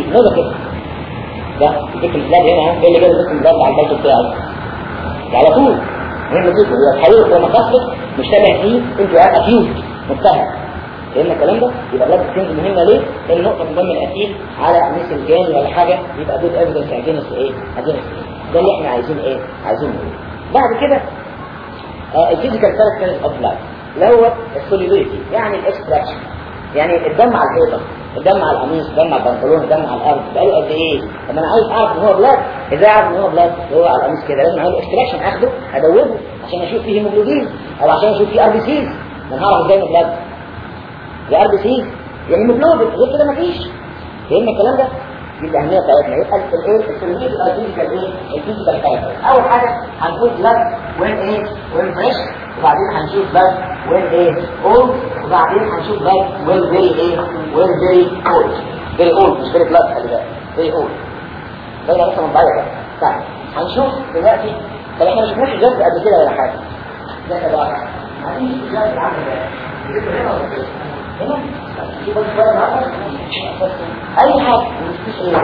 نيجاتيف ده الفيكتيم بلاد هنا اهو ايه اللي جاب الفيكتيم بلاد على البلد بتاعي على طول مهم جدا يتحول لما تصلك مشتبه فيه انت اكيوت متهم فهمنا الكلام ده يبقى بلاد السنز مهمه ليه؟ لان نقطه من دم القتيل على مثل جاني ولا حاجه يبقى دول ايفيدنس اجينست ايه؟ اجينست ده اللي احنا عايزين ايه؟ عايزين نقوله بعد كده الفيزيكال كاركترز اوف لايف اللي هو السوليديتي يعني الاكستراكشن يعني الدم على الحيطه الدم على القميص الدم على البنطلون الدم على الارض بقاله قد ايه طب انا عايز اعرف ان هو بلاد ازاي اعرف ان هو بلاد هو على القميص كده لازم اعمل اكستراكشن اخده ادوبه عشان اشوف فيه هيموجلوبين او عشان اشوف فيه ار بي سيز انا هعرف ازاي انه بلاد يا ار بي سيز يعني هيموجلوبين غير كده مفيش فهمنا الكلام ده دي الاهميه بتاعتنا يبقى الايه التلميذ الفيزيكال ايه الفيزيكال كاركتر اول حاجه هنقول بلاد وين ايه وين فريش وبعدين هنشوف بلاد وين ايه اولد وبعدين هنشوف بلاد وين فيري ايه وين فيري اولد فيري اولد مش فيري بلاد خلي بالك فيري اولد ده لسه من بعيد طيب هنشوف دلوقتي طب احنا ما شفناش الجذب قبل كده ولا حاجه ده كده بقى هنشوف الجذب عامل ازاي هنا ولا هنا شوف بس بقى اي حاجه مش ايه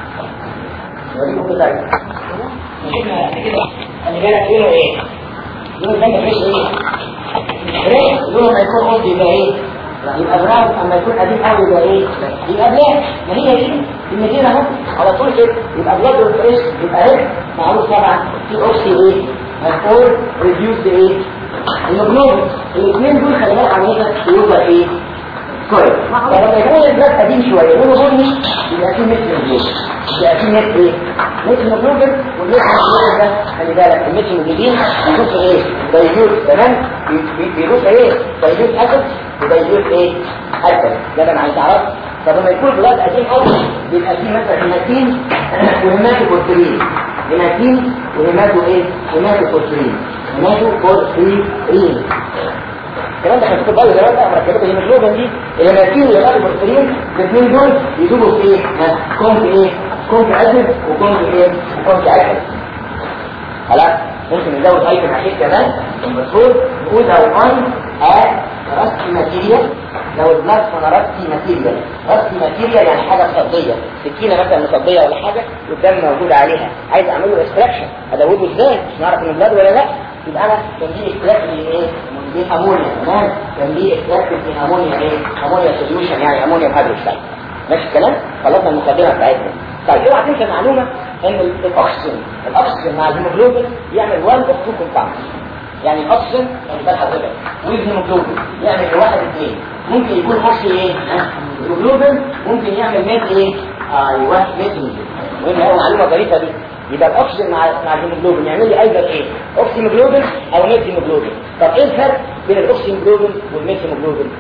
وريكم كده شفنا كده خلي بالك لونه ايه لونه ده مفيش ايه فريش لونه ما يكون قلت يبقى ايه يبقى براون اما يكون قديم قوي يبقى ايه يبقى بلاك ما هي دي المدينة اهو على طول كده يبقى بلاد والفريش يبقى ريد معروف طبعا في اوكسي ايه مفعول ريديوس ايه الهيموجلوبين الاثنين دول خلي بالك عمليه يبقى ايه كويس فلما يكون البلاد قديم شويه لونه بني يبقى فيه مثل الجلوبين يبقى فيه مثل ايه مثل الجلوبين والمثل الجلوبين ده خلي بالك المثل الجلوبين بيروح ايه دايلوت تمام بيروح ايه دايلوت اسيد ودايلوت ايه اسيد ده انا عايز اعرفه طب لما يكون بلاد قديم قوي بيبقى فيه مثلا هيماتين وهيماتوبورترين هيماتين وهيماتو ايه هيماتوبورترين هيماتوبورترين الكلام ده احنا في البايو زمان بقى مركبات الهيموجلوبين دي الهيماتين والهيماتوبورترين الاثنين دول يدوبوا في ايه كونت ايه كونت اسيد وكونت ايه وكونت اسيد خلاص ممكن نزود ايتم اخير كمان المفروض نقول لو اون اد راسي ماتيريال لو البلاد فانا راسي ماتيريال راسي ماتيريال يعني حاجه مصديه سكينه مثلا مصديه ولا حاجه والدم موجود عليها عايز اعمل له اكستراكشن ادوبه ازاي مش نعرف ان البلاد ولا لا يبقى انا كان لي اكستراكشن ايه دي امونيا تمام كان لي اكستراكشن في امونيا ايه امونيا سوليوشن يعني امونيا هيدروكسيد ماشي الكلام خلصنا المقدمه بتاعتنا طيب اوعى تنسى معلومه ان الاكسجين الاكسجين مع الهيموجلوبين يعمل 1 اوف 2 كومباوندز يعني الاكسجين مثال حضرتك والهيموجلوبين يعمل واحد اثنين ممكن يكون اكسجين ايه الهيموجلوبين ممكن يعمل ميت ايه ايوه ميت مهم قوي معلومه ظريفه دي يبقى الاكسجين مع مع الهيموجلوبين يعمل لي ايضا ايه اوكسيموجلوبين او ميت هيموجلوبين طب ايه الفرق بين الاوكسيموجلوبين والميت هيموجلوبين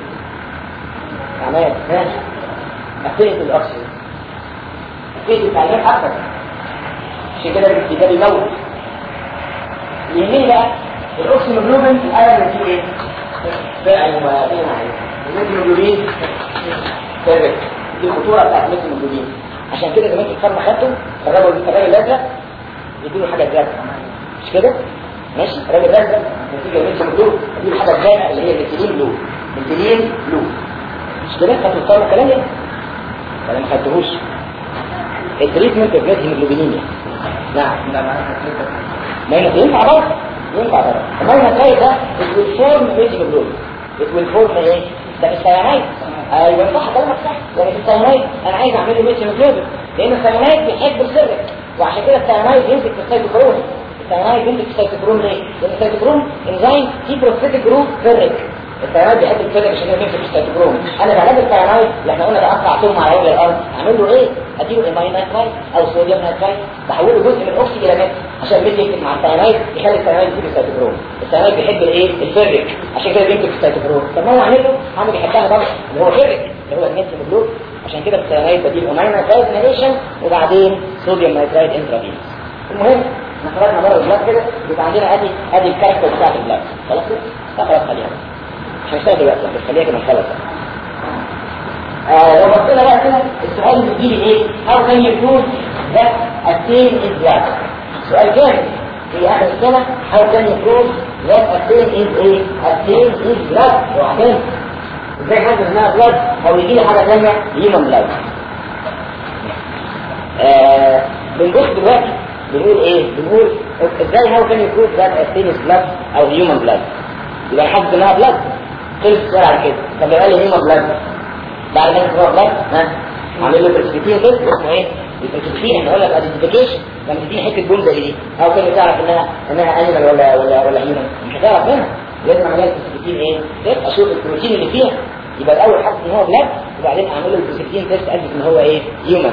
تمام ماشي اكتيفيتي الاكسجين اكتيفيتي التعليمات اكتر عشان كده ده بيموت يهمني بقى الاوكسيموجلوبين الالم فيه ايه فعل وفين عليه الميثيموجلوبين ثابت دي الخطوره بتاعت الميثيموجلوبين عشان كده زمان الفرمه خدته الراجل الراجل الازرق يديله حاجه زرقاء مش كده ماشي الراجل الازرق نتيجه الميثيموجلوبين يديله حاجه زرقاء اللي هي الميثيلين بلو ميثيلين بلو مش كده خدتوا الفرمه كلام ايه ولا ما خدتوهوش التريتمنت اوف هيموجلوبينيميا نعم ما ينفع برضه ينفع برضه ما ينفع ده it will form هيموجلوبين it will form ايه ده السيانايد ايوه صح كلامك صح يعني في السيانايد انا عايز اعمل له هيموجلوبين لان السيانايد بيحب السيرك وعشان كده السيانايد يمسك في السيتوكروم السيانايد يمسك في السيتوكروم ليه؟ لان السيتوكروم انزيم فيه بروستاتيك جروب فيرك الثيانايد بيحب الفرق عشان كده بيمسك السيتوكروم انا بعالج الثيانايد اللي احنا قلنا بقطع توم على وجه الارض اعمل له ايه اديله ايماين نايترايت او صوديوم نايترايت بحوله جزء من الاوكسي الى نت عشان بيجي يكتب مع الثيانايد يخلي الثيانايد يجيب السيتوكروم الثيانايد بيحب الايه الفرق عشان كده بيمسك السيتوكروم طب ما هو اعمل له حاجه بيحبها برضه اللي هو فرق اللي هو النت مجلوب عشان كده الثيانايد بديل ايماين نايترايت انهيشن وبعدين صوديوم نايترايت انترافينوس المهم احنا خرجنا بره البلاد كده يبقى عندنا ادي ادي الكاركتر بتاعت البلاد خلاص كده خلاص خليها مش هنشتغل دلوقتي بس خليها كده نخلص آه لو بصينا بقى كده السؤال اللي بيجي ايه؟ how can you prove that a stain is blood؟ سؤال جامد في اخر السنة how can you prove that a stain is ايه؟ a stain is blood وبعدين ازاي حد انها blood او يجي لي حاجة ثانية human blood بنبص دلوقتي بنقول ايه بنقول ازاي هاو كان يكون ذات ستينس بلاد او هيومن بلاد يبقى حاسس انها بلاد خلص السؤال على كده طب لو قال لي هيومن بلاد بعد ما يكون بلاد ها عامل له برسبكتين كده اسمه ايه البرسبكتين احنا قلنا الايدنتيفيكيشن لما تديني حته جمله زي دي هاو كان تعرف انها انها انيمال ولا ولا ولا هيومن مش هتعرف منها لازم اعمل لها البرسبكتين ايه تيست اشوف البروتين اللي فيها يبقى الاول حاسس ان هو بلاد وبعدين اعمل له البرسبكتين تيست اثبت ان هو ايه هيومن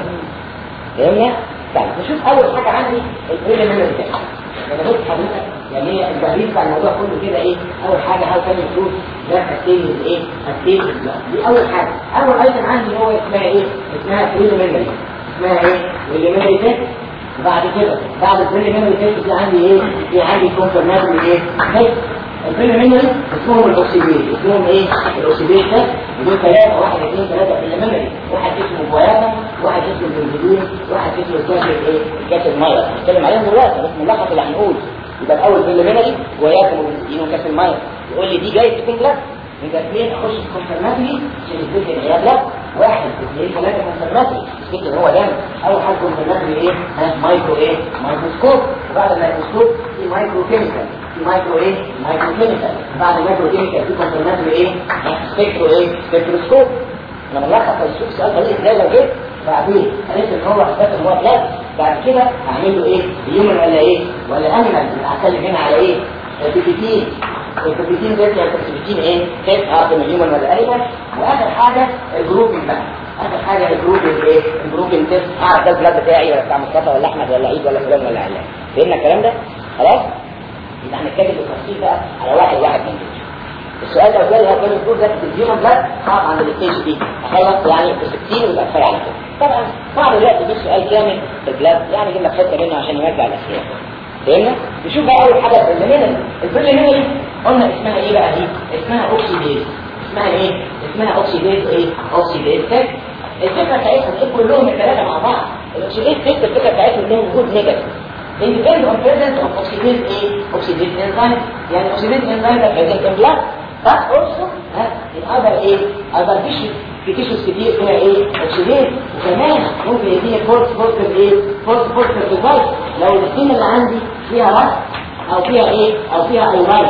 فهمنا طيب نشوف اول حاجه عندي البريليمينري تيست انا بص حضرتك يعني هي التهريب بتاع الموضوع كله كده ايه اول حاجه هاو كان يكون ده التيل ايه التيل دي اول حاجه اول ايتم عندي هو اسمها ايه اسمها بريليمينري اسمها ايه بريليمينري تيست بعد كده بعد البريليمينري تيست في عندي ايه في عندي كونفرماتوري ايه تيست البريليمينري اسمهم الاوكسيديز اسمهم ايه الاوكسيديز تيست دول ثلاثه واحد اثنين ثلاثه بريليمينري واحد اسمه بوياتا واحد اسمه بنزيدين واحد اسمه الكاتب ايه الكاتب ماير هنتكلم عليهم دلوقتي بس ملخص اللي هنقول يبقى الاول بريليمينري بوياتا وبنزيدين وكاتب ماير يقول لي دي جاي تكون بلاك يبقى اثنين اخش في كونفرماتوري عشان يثبت ان هي بلاك واحد اثنين ثلاثه كونفرماتوري يثبت ان هو دم اول حاجه كونفرماتوري ايه ها مايكرو ايه مايكروسكوب وبعد الميكروسكوب في مايكرو كيميكال في مايكرو ايه مايكرو كيميكال بعد المايكرو كيميكال في كونفرماتوري ايه سبيكترو ايه سبيكتروسكوب انا بلخص السوق سؤال طريق ازاي لو جيت بعدين قالت ان هو اثبت ان هو بلاك بعد كده هعمل له ايه هيومن ولا ايه ولا انيمال هتكلم هنا على ايه البيبيتين البروتين ده يعني البروتين ايه كيف اعطي الهيومن ولا انيمال واخر حاجه الجروبنج بقى اخر حاجه الجروبنج ايه الجروبنج تيست اعرف ده البلاد بتاعي ولا بتاع مصطفى ولا احمد ولا عيد ولا فلان ولا علان فهمنا الكلام ده خلاص يبقى هنتكلم بالتفصيل بقى على واحد واحد من دول السؤال لو جالي هل كان المفروض ده في الهيومن بلاد صعب عند الستيج دي اخلص يعني ب 60 ويبقى كفايه على كده طبعا صعب الوقت يجيب سؤال كامل في البلاد يعني يجيب لك حته منه عشان يرجع الاسئله فهمنا؟ نشوف بقى اول حاجه البريليمينري البريليمينري قلنا اسمها ايه بقى دي؟ اسمها اوكسيديز اسمها ايه؟ اسمها اوكسيديز ايه؟ اوكسيديز تك الفكره بتاعتهم ايه كلهم الثلاثه مع بعض الاوكسيديز تك الفكره بتاعتهم انهم وجود نيجاتيف It depends on presence of oxidase A, oxidase enzyme. يعني oxidase enzyme that present in blood, but also uh, in other A, other tissues. في tissues كتير فيها ايه؟ oxidase وكمان ممكن يديني فورس فورس ايه؟ فورس فورس ديفايس لو السكين اللي عندي فيها رأس او فيها ايه؟ او فيها ايرايت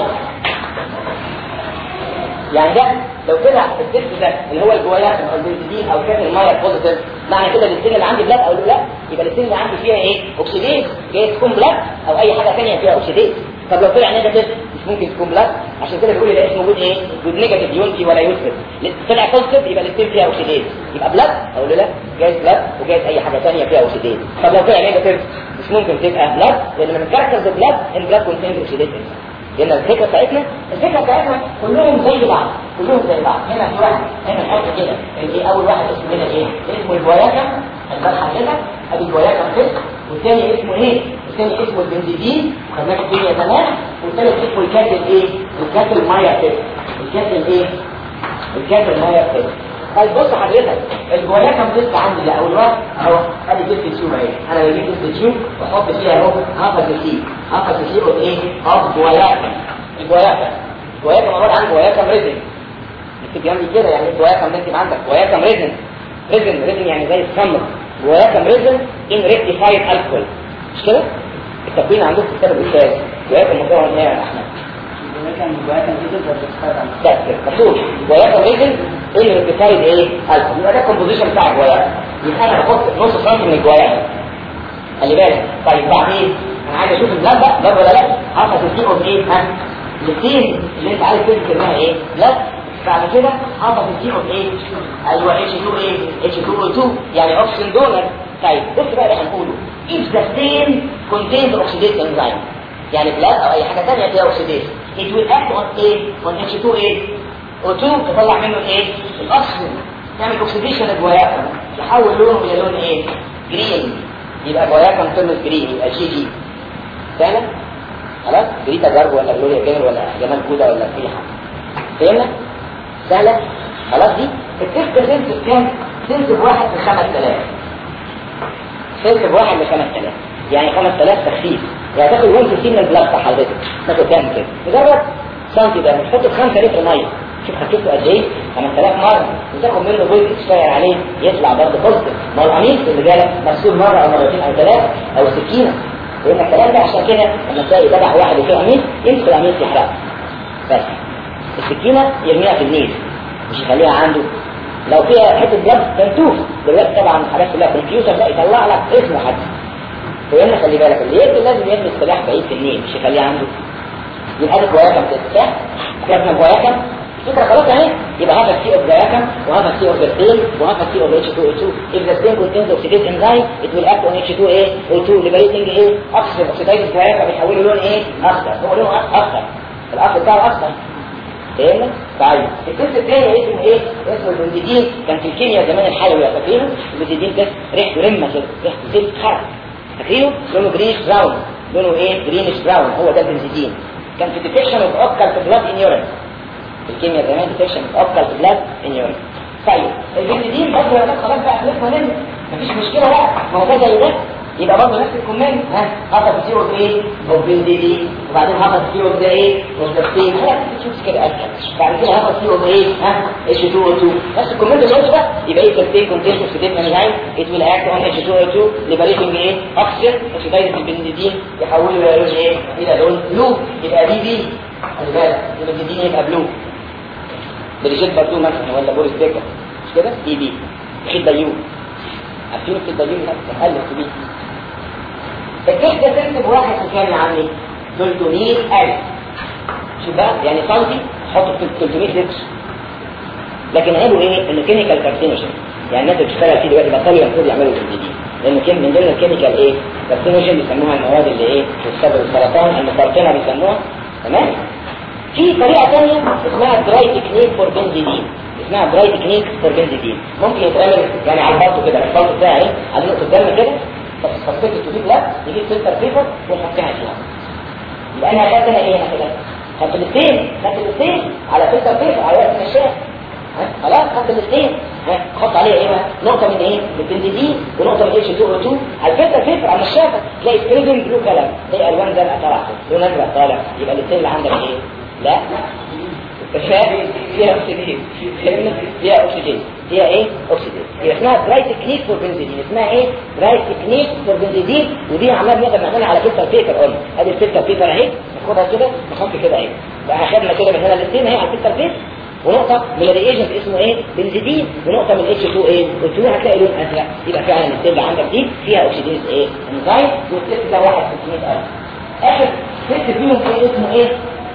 يعني ده لو طلع التست ده اللي هو الجوايات او البنزيدين او كان الميه بوزيتيف معنى كده السن اللي عندي بلاد او لا يبقى السن اللي عندي فيها ايه اوكسيديز جاي تكون بلاد او اي حاجه ثانيه فيها اوكسيديز طب لو طلع نيجاتيف مش ممكن تكون بلاد عشان كده بيقول ده اسمه وجود ايه وجود نيجاتيف ينفي ولا يثبت طلع بوزيتيف يبقى السن فيها اوكسيديز يبقى بلاد اقول له لا جايز بلاد وجايز اي حاجه ثانيه فيها اوكسيديز طب لو طلع نيجاتيف مش ممكن تبقى بلاد لان من كاركترز بلاد ان بلاد كونتينز اوكسيديز لان الفكره بتاعتنا الفكره بتاعتنا كلهم زي بعض كلهم زي بعض هنا في واحد هنا نحط كده ايه اول واحد اسمه هنا ايه اسمه البوياكم الفتحه كده ادي البوياكم فيس والثاني اسمه ايه الثاني اسمه البنزيدين خدناه في الدنيا زمان والثالث اسمه الكاتل ايه الكاتل مايا فيس الكاتل ايه الكاتل مايا فيس طيب بص حضرتك الجواياكم فيس عندي ده اول واحد اهو ادي جبت تيوب اهي انا بجيب جبت تيوب واحط فيها اهو هاف تسيب هاف تسيب ايه هاف جواياكم الجواياكم جواياكم عباره عن جواياكم ريزن اكتب جنبي كده يعني جواياكم نكتب عندك جواياكم ريزن ريزن ريزن يعني زي الخمر جواياكم ريزن ان ريكتيفايد الكحول مش كده؟ التكوين عندكم في الكتاب بيقول كده جواياكم مكون من ايه يا احمد؟ ده مكتوب جواياكم ريزن ان ريكتيفايد ايه؟ الكحول يبقى ده الكومبوزيشن بتاع الجواياكم يبقى انا بحط نص سم من الجواياكم خلي بالك طيب بعدين انا عايز اشوف البلاد بقى بلاد ولا لا؟ حاطط السي اوف ايه؟ ها؟ الاثنين اللي انت عايز تذكر منها ايه؟ لا بعد كده حاطط السي اوف ايه؟ ايوه اتش 2 ايه؟ اتش 2 او 2 يعني اوكسجين دونر طيب بص بقى اللي هنقوله if the stain contains oxidase enzyme يعني بلاد او اي حاجه ثانيه فيها اوكسيديز it will act on A on H2 A O2 تطلع منه الايه؟ الاكسجين تعمل اوكسيديشن للجواياكم يحول لونه الى لون ايه؟ جرين يبقى جواياكم ترمز جرين يبقى جي جي فعلا؟ خلاص؟ جريتا جارب ولا جلوريا جيمر ولا جمال كودا ولا اي حاجه فهمنا؟ سهله؟ خلاص دي التست سنس كام؟ سنس بواحد في 5000 سنس بواحد ل 5000 يعني 5000 تخفيف يعني تاخد 1 في من البلاك بتاع حضرتك تاخد كام كده مجرد سنتي ده مش تحط 5 لتر ميه شوف هتشوفه قد ايه 5000 مره وتاخد منه جزء تشتغل عليه يطلع برضه بوزيتيف ما هو القميص اللي جالك مرسوم مره او مرتين او ثلاثه او سكينه ويبقى الكلام ده عشان كده لما تلاقي ذبح واحد وفيه قميص يمسك القميص يحرقه بس السكينه يرميها في النيل مش يخليها عنده لو فيها حته بلاد تنتوف دلوقتي طبعا الحاجات كلها كمبيوتر بقى يطلع لك اسمه حد وهنا خلي بالك اللي يقتل لازم يرمي السلاح بعيد في النيل مش يخليه عنده يبقى هذا كوياكم تتساح كتبنا كوياكم فكرة خلاص اهي يبقى هذا سي اوف كوياكم وهذا سي اوف ستين وهذا سي اوف اتش 2 او 2 if the stain contains oxidase enzyme it will act on H2A O2 liberating ايه oxygen oxidized كوياكم بيحوله لون ايه اخضر هو لونه اخضر الاصل بتاعه اخضر فاهمنا؟ طيب التست الثاني اسمه ايه؟ اسمه البنزيدين كان في الكيمياء زمان الحيوي فاكرينه؟ البنزيدين ده ريحته رمه كده ريحته زيت خرق فاكرينه؟ لونه جرينش براون لونه ايه؟ جرينش براون هو ده البنزيدين كان في ديتكشن اوف اوكال في بلاد ان يورين الكيمياء زمان ديتكشن اوف اوكال في بلاد ان يورين طيب البنزيدين برضه يا خلاص بقى خلصنا منه مفيش مشكله بقى ما هو ده زي ده يبقى برضه نفس الكومنت ها حصل سي اوف ايه اوف بنزيدين وبعدين حصل سي اوف ده ايه اوف ذا لا تشوف كده اسهل بعد كده حصل سي اوف ايه ها اتش 2 او 2 نفس الكومنت اللي قلته ده يبقى ايه سستين كونتينت اوف سيديت انزايم ات ويل اكت اون اتش 2 او 2 ليبريتنج ايه اوكسجين اوكسيدايز البنزيدين يحوله الى لون ايه الى لون بلو يبقى دي بي خلي بالك البنزيدين يبقى بلو بريجيت باردو مثلا ولا بوريس بيكر مش كده دي بي خد بيوم عارفين خد بيوم ده قال بيه الكيك ده تكتب واحد في كام يا عمي 300000 شوف بقى يعني سنتي حطه في 300 لتر لكن عيبه ايه انه كيميكال كارسينوجين يعني الناس اللي بتشتغل فيه دلوقتي بطلوا المفروض يعملوا الجديد لانه كان من ضمن الكيميكال ايه كارسينوجين بيسموها المواد اللي ايه بتسبب السرطان المسرطنه بيسموها تمام في طريقه ثانيه اسمها دراي تكنيك فور بنزيدين اسمها دراي تكنيك فور بنزيدين ممكن يتعمل يعني على البلط كده البلط بتاعي على نقطه دم كده فتصفيت التوبيك لا نجيب فلتر بيبر ونحطها فيها يبقى انا هاخدها ايه انا كده خدت الاثنين خدت الاثنين على فلتر بيبر على وقت النشاء خلاص خدت الاثنين حط عليها ايه بقى نقطه من ايه من البنزين ونقطه من اتش 2 او 2 على الفلتر بيبر على الشافه تلاقي ستريبنج بلو كلام تلاقي الوان زرقاء طالعه لون ازرق طالع يبقى الاثنين اللي عندك ايه لا فيها فيها اكسجين فيها اكسجين فيها ايه اكسجين هي اسمها دراي تكنيك فور بنزيدين اسمها ايه دراي تكنيك فور بنزيدين ودي عمال نقدر نعملها على فلتر بيبر قلنا ادي الفلتر بيبر اهي ناخدها كده نحط كده اهي بقى اخدنا كده من هنا الاثنين اهي على الفلتر بيبر ونقطة من الريجنت اسمه ايه بنزيدين ونقطة من اتش 2 ايه قلت له هتلاقي لون ازرق يبقى فعلا السيل اللي عندك دي فيها اكسجين ايه انزايم والست ده واحد 600000 اخر ست فيهم ايه اسمه ايه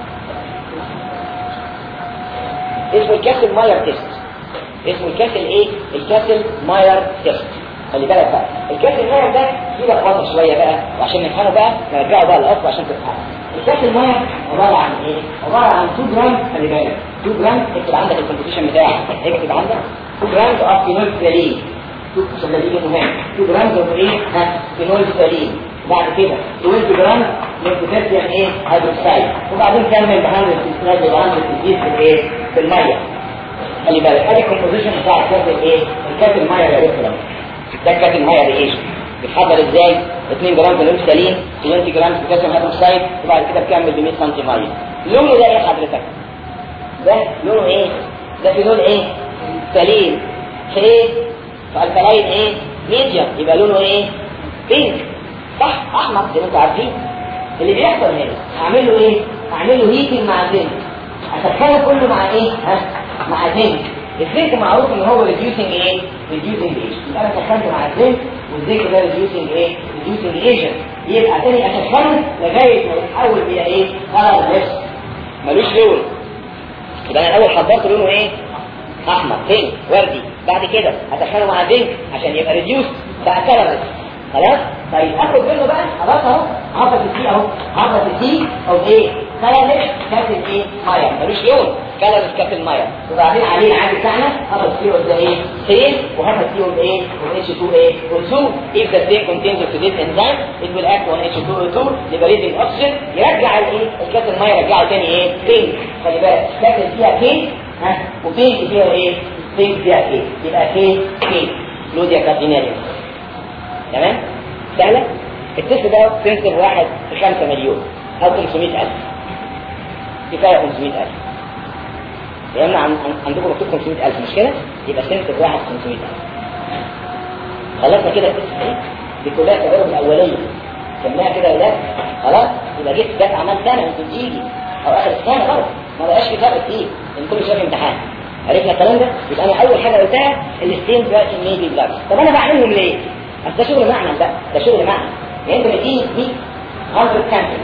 اسمه الكاسل ماير تيست اسمه الكاسل ايه الكاسل ماير تيست خلي بالك بقى الكاسل ماير ده فيه لخبطه شويه بقى وعشان نفهمه بقى نرجعه بقى للاصل عشان تفهمه الكاسل ماير عباره عن ايه عباره عن 2 جرام خلي بالك 2 جرام اكتب عندك الكومبوزيشن بتاعك اكتب عندك 2 جرام اوف فينول سليم شوف عشان دي مهم 2 جرام اوف ايه ها فينول سليم بعد كده 20 جرام من بوتاسيوم ايه هيدروكسيد وبعدين كمل ب 100 سنتي و 100 تزيد في الايه في الميه خلي بالك ادي الكومبوزيشن بتاع الكاس الايه الكاس الميه يا دكتور ده كاس الميه رياكشن بيتحضر ازاي 2 جرام فينول سليم 20 جرام بوتاسيوم هيدروكسيد وبعد كده بكمل ب 100 سم ميه لونه ده ايه حضرتك ده لونه ايه ده فينول ايه سليم في ايه في الكلاين ايه ميديوم يبقى لونه ايه بينك صح احمر زي ما انتم عارفين اللي بيحصل هنا هعمل له ايه هعمل له هيتنج مع الزنك اسخنه كله مع ايه ها مع الزنك الزنك معروف ان هو ريديوسنج ايه ريديوسنج ايجنت يبقى انا سخنته مع الزنك والزنك ده ريديوسنج ايه ريديوسنج ايجنت يبقى تاني اسخنه لغايه ما يتحول الى ايه كلر ليس ملوش لون يبقى انا الاول حضرت لونه ايه احمر بينك وردي بعد كده هدخله مع الزنك عشان يبقى ريديوس بقى كلر خلاص طيب اخد منه بقى خلاص اهو حاطط السي اهو حاطط السي او ايه كلر كاتل ايه ميه ملوش لون كلر كاتل ميه وبعدين عليه العادي بتاعنا حاطط سي ده ايه سيل وحاطط سي ايه و اتش 2 ايه و2 if the same contains oxidase enzyme it will act on H2O2 liberating oxygen يرجع الايه الكاتل ميه يرجعه تاني ايه بينك خلي بالك كاتل فيها بينك ها وبينك فيها ايه بينك فيها ايه يبقى كي كي لوديا كاتيناريوس تمام سهلة التست ده سنسر واحد في 5 مليون او 500 الف كفاية 500 الف يا اما عن- عن- عندكم مكتوب 500000 مش كده يبقى سنتر واحد 500000 خلصنا كده القصه دي دي كلها التجارب الاوليه سميها كده ولا خلاص يبقى جيت جت عملت سنه ممكن تيجي او اخر السنه غلط ما بقاش في فرق كتير ان كل شويه امتحان عرفنا الكلام ده يبقى انا اول حاجه قلتها الستين دلوقتي النيفي بلاد طب انا بعملهم ليه؟ اصل ده شغل معنى ده ده شغل معنى يعني انت بتيجي دي 100 samples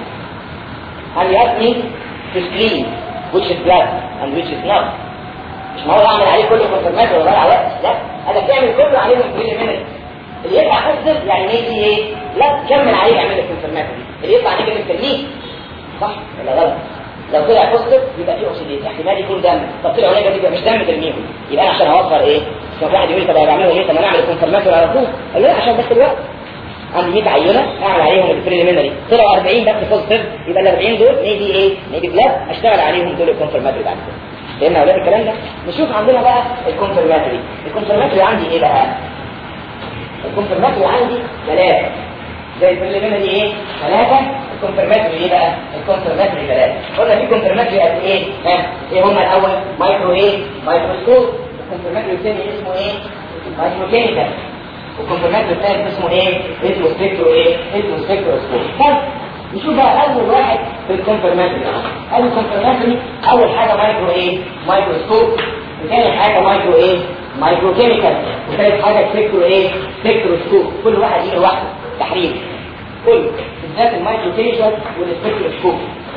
and you ask me to screen which is blood and which is not مش معقول اعمل عليه كل كونفرمات ولا ضيع وقت لا انا بتعمل كله عليه من كل منت اللي يطلع حفظ يعني نيجي ايه لا كمل عليه اعمل الكونفرمات دي اللي يطلع نيجي ترميه صح ولا غلط لو طلع بوزيتيف يبقى فيه اكسيديز احتمال يكون دم طب طلع نيجاتيف يبقى مش دم ترميهم يبقى انا عشان اوفر ايه كان واحد يقول لي طب انا بعمله ايه طب انا اعمل الكونفرمات على طول قال له لا عشان بس الوقت عندي 100 عينه اعمل عليهم البريليمينري طلعوا 40 بس بوزيتيف يبقى ال 40 دول نيجي ايه نيجي بلاد اشتغل عليهم دول الكونفرماتري بعد كده فهمنا اولاد الكلام ده نشوف عندنا بقى الكونفرماتري الكونفرماتري عندي ايه بقى الكونفرماتري عندي ثلاثه زي البريليمينري ايه ثلاثه الكونفرماتري ايه بقى الكونفرماتري ثلاثه قلنا في كونفرماتري قد ايه ها ايه هم الاول مايكرو ايه مايكروسكوب الكونفرماتري الثاني اسمه ايه مايكرو كيميكال والكونفرماتري الثالث اسمه ايه اسمه سبيكترو ايه اسمه سبيكتروسكوب طيب نشوف بقى اول واحد في الكونفرماتري اول كونفرماتري اول حاجه مايكرو ايه مايكروسكوب وثاني حاجه مايكرو ايه مايكرو كيميكال وثالث حاجه سبيكترو ايه سبيكتروسكوب كل واحد يجي لوحده تحرير كل بالذات المايكرو كيميكال والسبيكتروسكوب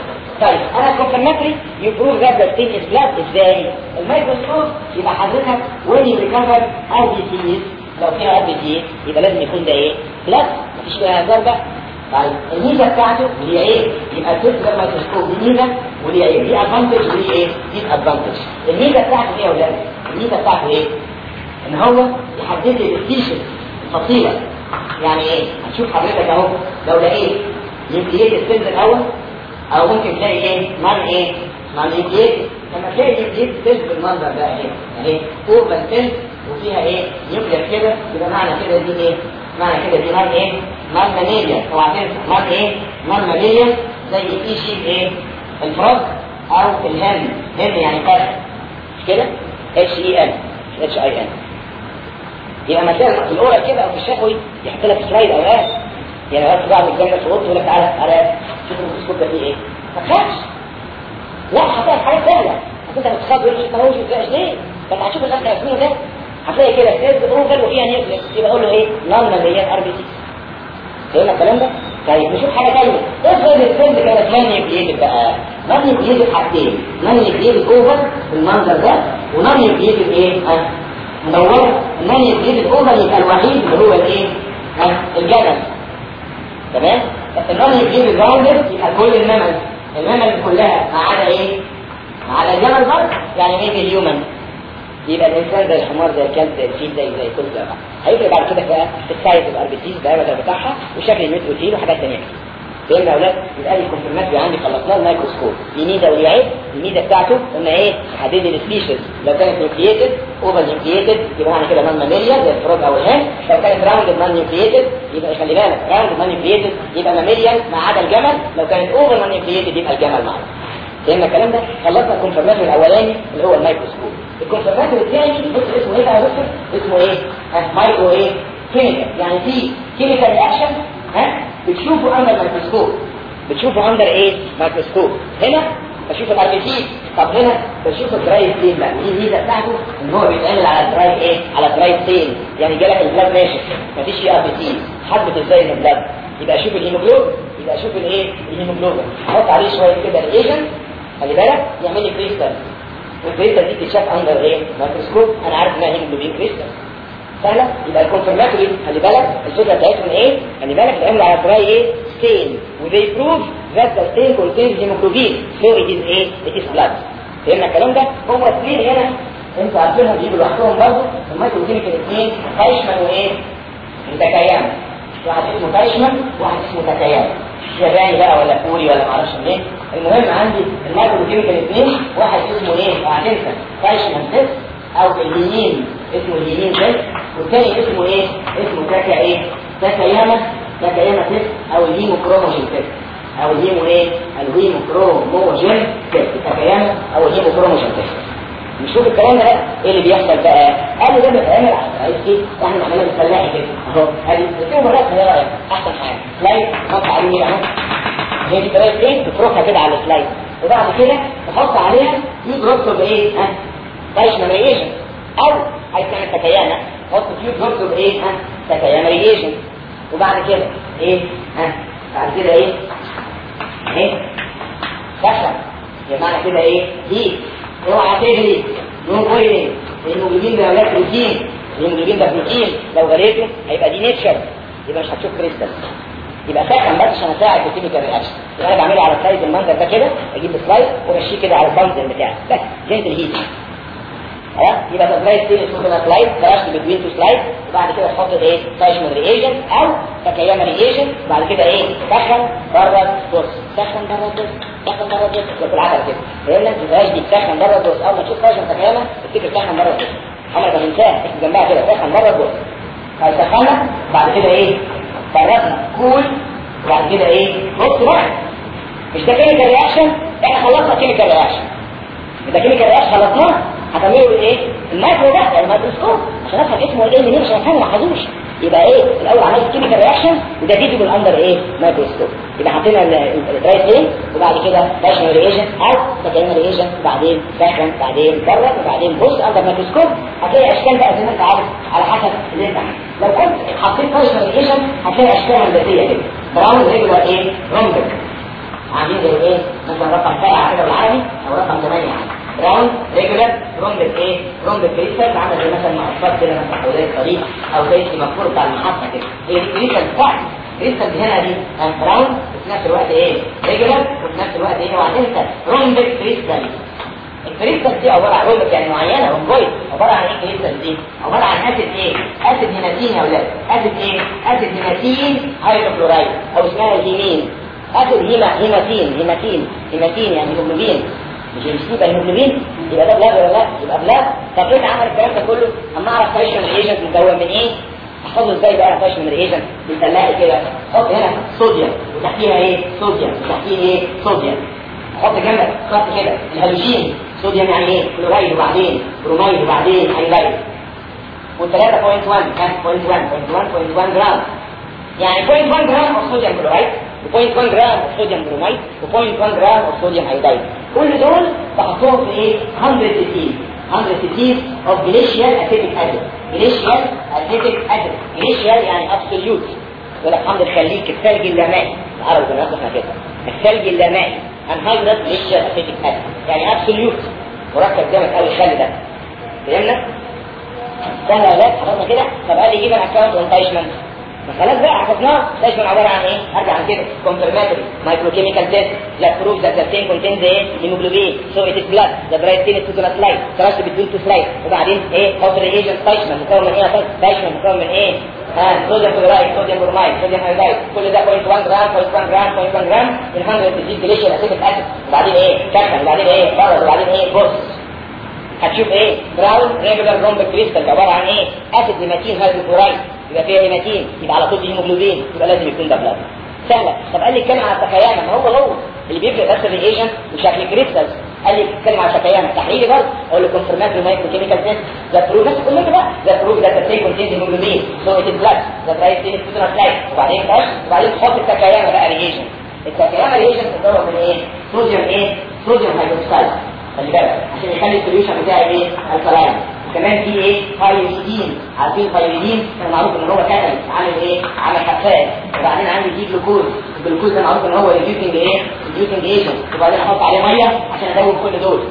طيب انا كونفرماتري يبروف ذات ذا ستين از بلاد ازاي الميكروسكوب يبقى حضرتك وين يو ريكفر ار بي سيز لو فيها ار بي سي يبقى لازم يكون ده ايه بلاد مفيش فيها هزار بقى طيب الميزه بتاعته اللي هي ايه يبقى تبقى الميكروسكوب دي ميزه ودي ايه دي ادفانتج ودي ايه دي ادفانتج الميزه بتاعته ايه يا اولاد الميزه بتاعته ايه ان هو يحدد لي السبيشيز الفصيله يعني ايه هنشوف حضرتك اهو لو لقيت يمكن السيلز الاول او ممكن تلاقي ايه مان ايه مان يمكن لما تلاقي يمكن سيلز بالمنظر ده اهي اهي اوفن سيلز وفيها ايه نيوكلير كده يبقى معنى كده دي ايه معنى كده دي مان ايه مان ماليريا اوعى تنسى مان ايه مان ماليريا زي في شيء ايه الفرج او الهن هن يعني قرح مش كده اتش اي ان اتش اي ان يبقى ما تلاقي في الاورال كده او في الشفوي يحط لك سلايد او ايه يعني لو بعد الجنه في اوضه يقول لك تعالى تعالى شوف الميكروسكوب ده فيه ايه ما تخافش لا هتلاقي حاجات سهله بس انت بتخاف يقول لك ما هوش ازاي ليه بس هتشوف الاخ ياسمين ده هتلاقي كده سيلز اوفر وفيها نيوكليس يبقى اقول له ايه نون مليان ار بي سي فهمنا الكلام ده؟ طيب نشوف حاجه ثانيه افرض السيلز كانت نون نيوكليتد بقى نون نيوكليتد حاجتين نون نيوكليتد اوفر بالمنظر ده ونون نيوكليتد ايه؟ ها مدوره النون نيوكليتد اوفر يبقى الوحيد اللي هو الايه؟ ها الجبل تمام النون يجيب الراوندر يبقى كل الممل الممل كلها ما عدا ايه ما عدا الجمل برضه يعني ميبي الهيومن يبقى الانسان زي الحمار زي الكلب زي الفيل زي زي كل ده هيفرق بعد كده بقى في السايز الار بي سي الدايمتر بتاعها وشكل الميتروتيل وحاجات ثانيه فهمنا يا اولاد يبقى لي الكونفرمات عندي خلصناه الميكروسكوب دي ميزه ودي عيب الميزه بتاعته قلنا ايه حدد لي السبيشيز لو كانت نيوكليتد اوفر نيوكليتد يبقى معنى كده نون ماميليا زي الفروج او الهان لو كانت راوند نون نيوكليتد يبقى خلي بالك راوند نون نيوكليتد يبقى ماميليا ما عدا الجمل لو كانت اوفر نون نيوكليتد يبقى الجمل معانا فهمنا الكلام ده خلصنا الكونفرماتور الاولاني اللي هو الميكروسكوب الكونفرماتور الثاني بص اسمه ايه بقى يا دكتور اسمه ايه ها مايكرو ايه كيميكال يعني في كيميكال رياكشن ها بتشوفه اندر الميكروسكوب بتشوفه اندر ايه ميكروسكوب هنا بشوف الار بي سي طب هنا بشوف الدراي ستين بقى دي الميزه بتاعته ان هو بيتعمل على الدراي ايه على الدراي ستين يعني جالك البلاد ناشف مفيش فيه ار بي سي حبه ازاي من البلاد يبقى اشوف الهيموجلوبين يبقى اشوف الايه الهيموجلوبين احط عليه شويه كده الايجنت خلي بالك يعمل لي كريستال الكريستال دي بتتشاف اندر ايه ميكروسكوب انا عارف انها هيموجلوبين كريستال سهله يبقى الكونفرماتوري خلي بالك الفكره بتاعتهم ايه خلي بالك بيعملوا على دراي ايه ستين وذي بروف ذات ذا ستين كونتينز هيموجلوبين سو ات از ايه ات از بلاد فهمنا الكلام ده هم اثنين هنا انتوا عارفينهم بيجوا لوحدهم برضه المايكرو كيميكال اثنين فايشمان وايه وتكيان واحد اسمه فايشمان وواحد اسمه تكيان ياباني بقى ولا كوري ولا معرفش منين المهم عندي المايكرو كيميكال اثنين واحد اسمه ايه وهتنسى فايشمان تيست او اليمين اسمه اليمين تيست والثاني اسمه ايه اسمه تاكا ايه تاكا ياما تاكا ياما تيست او الهيمو كروموجين تيست او الهيمو ايه الهيمو كروموجين تيست تاكا ياما او الهيمو كروموجين تيست نشوف الكلام ده ايه اللي بيحصل بقى قال لي ده بيتعمل عايز ايه واحنا عملنا بالفلاحي كده اهو ادي بتقول مرات ايه رايك احسن حاجه سلايد نحط عليه اهو هي دي طريقه ايه تفركها كده على السلايد وبعد كده تحط عليها فيو دروبس اوف ايه ها فايش ريجن او عايز تعمل تكيانه تحط فيو دروبس اوف ايه ها تكيانه ريجن وبعد كده ايه ها بعد كده ايه ايه سخن بمعنى كده ايه دي اوعى تجري نو بويلنج الهيموجلوبين ده اولاد بروتين الهيموجلوبين ده بروتين لو غليته هيبقى دي نيتشر يبقى مش هتشوف كريستال يبقى ساكن بس عشان اساعد في الكيميكال رياكشن يبقى انا بعمله على سلايد المنظر ده كده اجيب سلايد وامشيه كده على البنزل بتاعي بس جنت الهيت خلاص يبقى ده سلايد تاني اسمه سلايد فلاش بين تو سلايد وبعد كده تحط ايه فاشن ريجن او تكيام ريجن بعد كده ايه سخن بره بص سخن بره بص سخن بره بص وفي العدد كده فهمنا ازاي دي تسخن بره بص اول ما تشوف فاشن تكيامه افتكر سخن بره بص عمرك ما تنساها اكتب جنبها كده سخن بره بص هيسخنها بعد كده ايه فرقنا كول وبعد كده ايه بص بقى مش ده كيميكال رياكشن احنا خلصنا كيميكال رياكشن ده كيميكال رياكشن خلصناه هتعملوا ايه المايكرو ده الميكروسكوب عشان افهم اسمه ايه منين عشان افهمه ما حفظوش يبقى ايه الاول عملت كيميكال رياكشن وده فيزيبل اندر ايه مايكروسكوب يبقى حطينا الدرايس ايه وبعد كده فاشن ريجن او تكلم ريجن وبعدين سكن بعدين بره وبعدين بص اندر مايكروسكوب هتلاقي اشكال بقى زي ما انت عارف على حسب اللي انت عارف لو كنت حطيت فاشن ريجن هتلاقي اشكال هندسيه كده براون ريجولار ايه رومبك عاملين زي ايه مثلا رقم ساعه كده بالعربي او رقم 8 يعني راوند ريجولار رومبل ايه رومبل كريستال عامل زي مثلا مقصات كده مثلا حوالين الطريق او زي المفروض بتاع المحطه كده هي دي كريستال صح كريستال هنا دي راوند وفي نفس الوقت ايه ريجولار وفي نفس الوقت ايه اوعى تنسى رومبل كريستال الكريستال دي عباره عن رومبل يعني معينه رومبويد عباره عن ايه كريستال دي عباره عن اسيد ايه اسيد هيماتين يا اولاد اسيد ايه اسيد هيماتين هيدروكلورايد او اسمها الهيمين اسيد هيما هيماتين هيماتين هيماتين يعني هيموجلوبين مش مش يبقى هيموجلوبين يبقى ده بلاد ولا لا يبقى بلاد طب ايه عمل الكلام ده كله اما اعرف فايشن ايجنت مكون من ايه احفظه ازاي بقى فايشن ايجنت بنسميها كده حط هنا صوديوم وتحتيها ايه صوديوم وتحتيه ايه صوديوم حط جنبك خط كده الهالوجين صوديوم يعني ايه كلورايد وبعدين بروميد وبعدين هيلايد و3.1 كان 0.1 0.1 0.1 جرام يعني 0.1 جرام اوف صوديوم كلورايد و0.1 جرام اوف صوديوم بروميد و0.1 جرام اوف صوديوم ايودايد كل دول بحطهم في ايه 100 سي 100 سي اوف جليشيال اسيتيك اسيد جليشيال اسيتيك اسيد جليشيال يعني ابسوليوت يقول لك حمض الخليج الثلج اللامائي العربي كنا احنا كده الثلج اللامائي انهيدرس جليشيال اسيتيك اسيد يعني ابسوليوت مركب جامد قوي الخل ده فهمنا؟ سهل يا ولاد حفظنا كده طب قال لي جيب الاكونت وانتايشمنت خلاص بقى حفظناه تشمل عباره عن ايه؟ ارجع عن كده كونفرماتوري مايكروكيميكال تيست لا بروف ذات ذا كونتينز ايه؟ هيموجلوبين سو ات بلاد ذا برايت تين تو سلايد تراش بتوين تو سلايد وبعدين ايه؟ اوتر ايجنت تايشمن مكون من ايه؟ تايشمن مكون من ايه؟ ها صوديوم كلورايد صوديوم برومايد صوديوم هيدرايد كل ده 0.1 جرام 0.1 جرام 0.1 جرام من 100 تزيد جليشيال اسيتيك اسيد وبعدين ايه؟ كاتم وبعدين ايه؟ فرز وبعدين ايه؟ بص هتشوف ايه؟ براون ريجولار رومبل كريستال عباره عن ايه؟ اسيد هيماتين هيدروكلورايد يبقى فيها هيماتين يبقى على طول دي هيموجلوبين يبقى لازم يكون ده بلاد سهله طب قال لي اتكلم على التكيامه ما هو هو اللي بيفرق بس الريجنت وشكل كريستالز قال لي اتكلم على التكيامه تحليلي برضه اقول له كونفرماتوري مايكرو كيميكال تيست ذا بروف بس كل بقى ذا بروف ذات ذا كونتينز هيموجلوبين سو ات بلاد ذا برايت ثين ستودنت لايت وبعدين كاش وبعدين تحط التكيامه بقى ريجنت التكيامه ريجنت بتتكون من ايه؟ صوديوم ايه؟ صوديوم هيدروكسيد خلي بالك عشان يخلي السوليوشن بتاعي ايه؟ الكلاين وكمان في ايه بايريدين عارفين البايريدين كان معروف ان هو كتل عامل ايه عامل حساس وبعدين عندي دي جلوكوز الجلوكوز ده معروف ان هو ريديوسنج ايه ريديوسنج ايجنت وبعدين احط عليه ميه عشان ادوب كل دول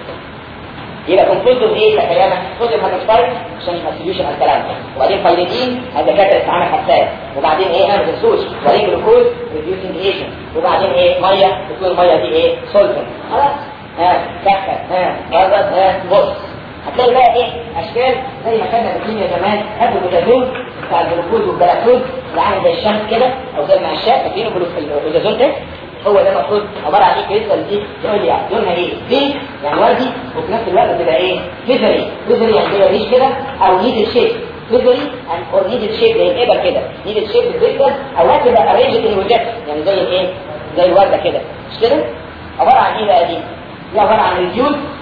يبقى كونفوز ايه تكلمه صوديوم هيدروكسيد عشان يبقى سوليوشن الكلام وبعدين بايريدين هذا كتل عامل حساس وبعدين ايه ما تنسوش وبعدين جلوكوز ريديوسنج ايجنت وبعدين ايه ميه تكون الميه دي ايه سولفنت خلاص ها سكر ها برد ها بص هتلاقي بقى ايه اشكال زي ما كنا في الكيمياء زمان هاتوا البوتازون بتاع الجلوكوز والجلاكتوز اللي عامل زي الشمس كده او زي المعشاء فاكرينه البوتازون ده هو ده المفروض عباره عن ايه كريستال دي يقول لي لونها ايه بينك يعني وردي وفي نفس الوقت تبقى ايه فيزري فيزري يعني كده ريش كده او نيدل شيب فيزري اور نيدل شيب زي الابر كده نيدل شيب بالكريستال او تبقى ارينجد ان وجهات يعني زي الايه زي الورده كده مش كده عباره عن ايه بقى دي دي عباره عن ريديوز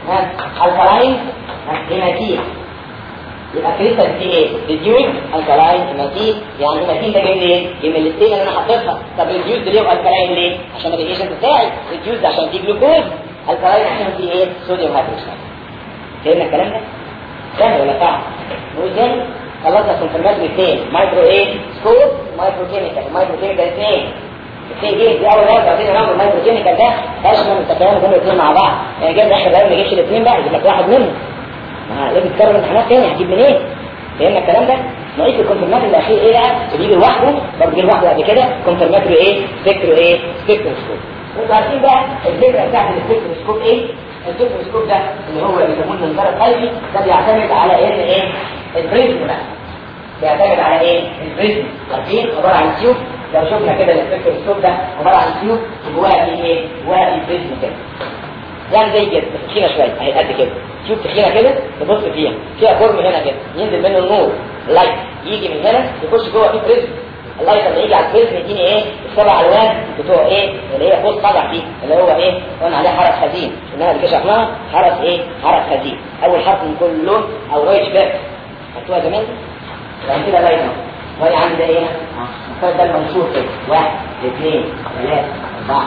ها الكلاين هيماتين يبقى كريستال دي ايه؟ ريديوز الكلاين هيماتين يعني هيماتين ده جاي منين؟ جاي من الاثنين اللي انا حاططها طب ريديوز ليه والكلاين ليه؟ عشان الريجنت بتاعي ريديوز عشان دي جلوكوز الكلاين عشان دي ايه؟ صوديوم هيدروكسيد فهمنا الكلام ده؟ سهل ولا صعب؟ نقول تاني خلصنا كونفرمات اثنين مايكرو ايه؟ سكوب مايكرو كيميكال مايكرو كيميكال اثنين اثنين جه دي اول مره بعدين نعمل مايكرو كيميكال ده بلاش نعمل الكلام ده الاثنين مع بعض يعني جاي اخر ما يجيبش الاثنين بقى يجيب لك واحد منهم ما لازم تكرر الامتحانات تاني هتجيب منين؟ فهمنا الكلام ده؟ نقيس الكونفرمات الاخير ايه بقى؟ بيجي لوحده برضه جه لوحده قبل كده كونفرماتري ايه؟ سبيكترو ايه؟ سبيكتروسكوب انتوا عارفين بقى الفكره بتاعت السبيكتروسكوب ايه؟ السبيكتروسكوب ده اللي هو بيسموه المنظار القلبي ده بيعتمد على ان ايه؟ البريزم بقى بيعتمد على ايه؟ البريزم عارفين عباره عن تيوب لو شفنا كده السبيكتروسكوب ده عباره عن تيوب وجواها في ايه؟ جواها في بريزم كده يعني زي كده بس تخينه شويه اهي قد كده تشوف تخينه كده تبص فيها فيها خرم هنا كده ينزل منه النور اللايت يجي من هنا يخش جوه في بريزم اللايت لما يجي على البريزم يديني ايه السبع الوان بتوع ايه اللي هي فوق طبع دي اللي هو ايه قلنا عليه حرس خزين انها اللي شرحناها حرس ايه حرس خزين اول حرف من كل لون او رايش باك خدتوها زمان بعد كده لايت وادي عندي ده ايه اه ده المنشور كده واحد اثنين ثلاثه اربعه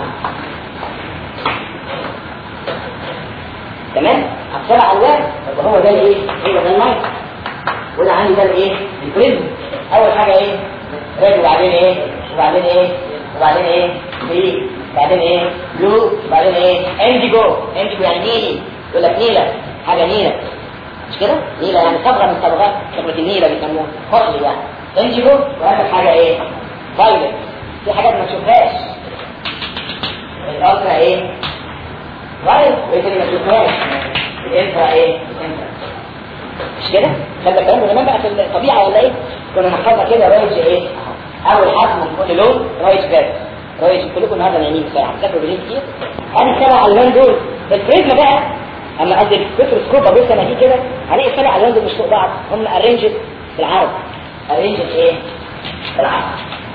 تمام السبع الوان يبقى هو ده الايه هو ده اللايت وده عندي ده الايه البريزم اول حاجه ايه ريد وبعدين ايه وبعدين ايه وبعدين ايه جرين وبعدين ايه بلو وبعدين ايه انديجو انديجو يعني نيلي يقول لك نيله حاجه نيله مش كده نيله يعني صبغه من صبغات صبغه النيله بيسموها فصل يعني انديجو واخر حاجه ايه فايلت في حاجات ما تشوفهاش الالترا ايه رايت وايه تاني ما تشوفهاش الانترا ايه الانترا مش كده خلي الكلام ده زمان بقى في الطبيعه ولا ايه كنا نحفظها كده رايج ايه اول حرف من كل لون رايج باك رايج كلكم النهارده نايمين ساعه بتاكلوا بالليل كتير ادي السبع الوان دول البريزما بقى اما قصدي السبيكتروسكوب ابص انا فيه كده هلاقي السبع الوان دول مش فوق بعض هم ارينجد بالعرض ارينجد ايه بالعرض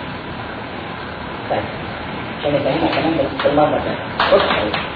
طيب عشان نفهمها كمان بالمره ده بص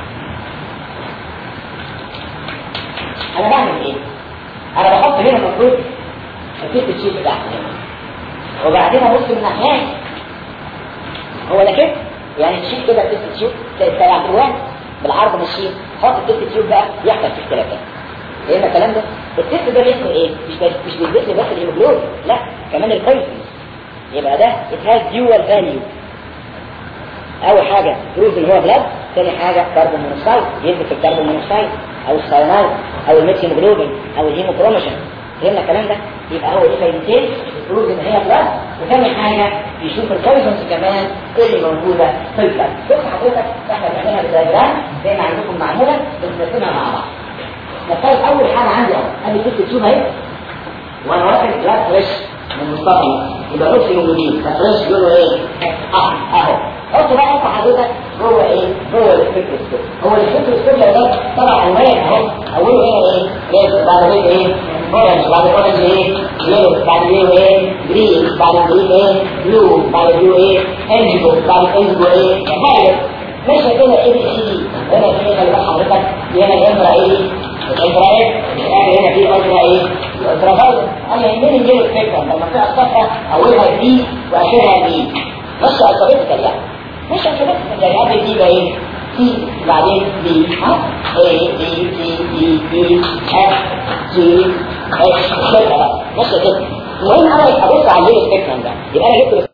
انا بعمل ايه انا بحط هنا المفروض التيست الشيت بتاعتي هنا وبعدين ابص من ناحيه هو ده كده يعني الشيت كده التيست تيوب تبع الوان بالعرض من الشيت حط التيست تيوب بقى يحصل في اختلافات فهمنا الكلام ده التيست ده بيسمه ايه مش بس مش بيثبت لي بس الهيموجلوبين لا كمان البويزنز يبقى ده it has dual value اول حاجه بروز ان هو بلاد ثاني حاجه كربون مونوكسيد يثبت الكربون مونوكسيد او الساينايد او الميثيوموجلوبين او الهيموكروموجين فهمنا الكلام ده يبقى هو ايه فايدتين بروز ان هي بلاد وثاني حاجه يشوف البويزنز كمان اللي موجوده في البلاد شوف حضرتك احنا بنعملها بالدياجرام زي ما عندكم معموله بنرسمها مع بعض نفترض اول حاجه عندي اهو ادي ست تشوف اهي وانا واخد بلاد فريش من مصطفى يبقى نص موجودين فريش يقولوا ايه اه اهو حط بقى انت حضرتك هو ايه هو السبيكتروسكوب هو السبيكتروسكوب ده طبعا الوان اهو اوله ايه ايه ريد بعد كده ايه اورنج بعد اورنج ايه يلو بعد يلو ايه جرين بعد جرين ايه بلو بعد بلو ايه انجو بعد انجو ايه فايلت ماشي كده ايه بي سي دي هنا في خلي بالك حضرتك هنا الانترا ايه الانترا ايه هنا في الانترا ايه الانترا فايلت انا يهمني الجيل سبيكترم المنطقه الصفراء اولها دي واخرها دي مش الفابيتيكال يعني مش الفابيتيكال يعني قبل دي بقى ايه سي بعدين بي ها اي بي سي دي بي اف جي اتش كده بقى مش كده المهم انا ابص على الجيل سبيكترم ده يبقى انا جبت